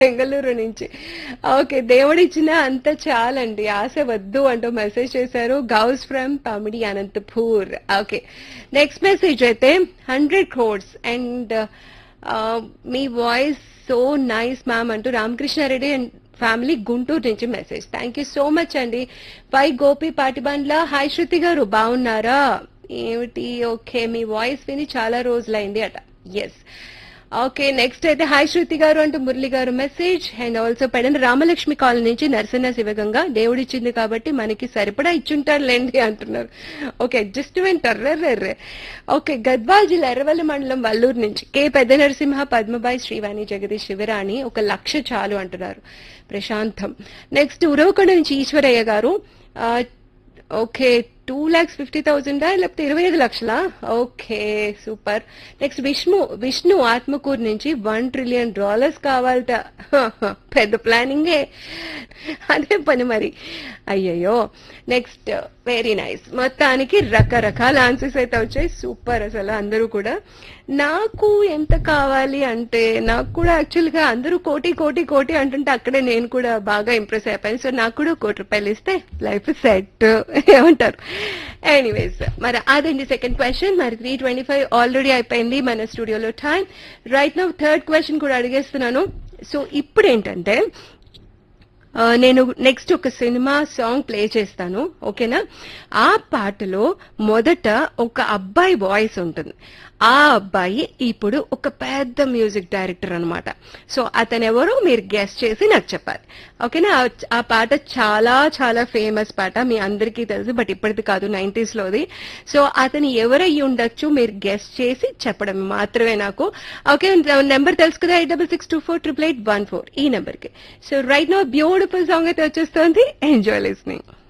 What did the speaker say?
బెంగళూరు నుంచి ఓకే దేవుడిచ్చిన అంత చాలండి ఆశ వద్దు అంటూ మెసేజ్ చేశారు Gouse from Pamidi Anantapur okay next message అయితే హండ్రెడ్ క్రోడ్స్ అండ్ మీ వాయిస్ సో నైస్ మ్యామ్ అంటూ రామకృష్ణారెడ్డి అండ్ ఫ్యామిలీ గుంటూరు నుంచి message thank you so much అండి పై గోపి పాటిబండ్ల హాయ్ శృతి గారు బాగున్నారా ఏమిటి ఓకే మీ వాయిస్ విని చాలా రోజులైంది అట ఎస్ ఓకే నెక్స్ట్ అయితే హాయ్ శృతి గారు అంటూ మురళి గారు message and also Pedana Ramalakshmi colony నుంచి నరసింహ శివగంగా దేవుడిచ్చింది కాబట్టి మనకి సరిపడా ఇచ్చుంటారులేండి అంటున్నారు ఓకే అడ్జస్ట్మెంట్ అర్రర్రర్రే ఓకే గద్వాల్ జిల్లా ఎర్రవల్లి మండలం వల్లూరు నుంచి కే పెద్ద నరసింహ పద్మబాయి శ్రీవాణి జగదీష్ శివరాణి ఒక లక్ష చాలు అంటున్నారు ప్రశాంతం నెక్స్ట్ ఉరవకొండ నుంచి ఈశ్వరయ్య గారు ఆ, ఓకే టూ ల్యాక్స్ ఫిఫ్టీ థౌజండా లేకపోతే ఇరవై ఐదు లక్షలా okay super next Vishnu Vishnu Atmakur నుంచి వన్ ట్రిలియన్ డాలర్స్ కావాలట పెద్ద ప్లానింగే అదే పని మరి అయ్యయ్యో నెక్స్ట్ వెరీ నైస్ మొత్తానికి రకరకాల ఆన్సర్స్ అయితే వచ్చాయి సూపర్ అసలు అందరూ కూడా నాకు ఎంత కావాలి అంటే నాకు కూడా యాక్చువల్ గా అందరూ కోటి కోటి కోటి అంటుంటే అక్కడే నేను కూడా బాగా ఇంప్రెస్ అయిపోయాను సో నాకు కూడా కోటి రూపాయలు ఇస్తే లైఫ్ సెట్ ఏమంటారు ఎనీవేస్ మరి అదండి సెకండ్ క్వశ్చన్ మరి త్రీ ట్వంటీ ఫైవ్ ఆల్రెడీ అయిపోయింది మన స్టూడియోలో time right now third question కూడా అడిగేస్తున్నాను సో ఇప్పుడు ఏంటంటే ఆ, నేను నెక్స్ట్ ఒక సినిమా సాంగ్ ప్లే చేస్తాను ఓకేనా ఆ పాటలో మొదట ఒక అబ్బాయి వాయిస్ ఉంటుంది ఆ అబ్బాయి ఇప్పుడు ఒక పెద్ద మ్యూజిక్ డైరెక్టర్ అన్నమాట సో అతను ఎవరో మీరు గెస్ట్ చేసి నాకు చెప్పాలి ఓకేనా ఆ- ఆ పాట చాలా చాలా ఫేమస్ పాట మీ అందరికీ తెలుసు బట్ ఇప్పటిది కాదు నైన్టీస్ లోది సో అతను ఎవరై ఉండొచ్చు మీరు గెస్ట్ చేసి చెప్పడం మాత్రమే నాకు ఓకే నెంబర్ తెలుసు కదా eight double six two four triple eight one four ఈ నెంబర్ కి so right now beautiful song అయితే వచ్చేస్తుంది ఎంజాయ్ లిస్నింగ్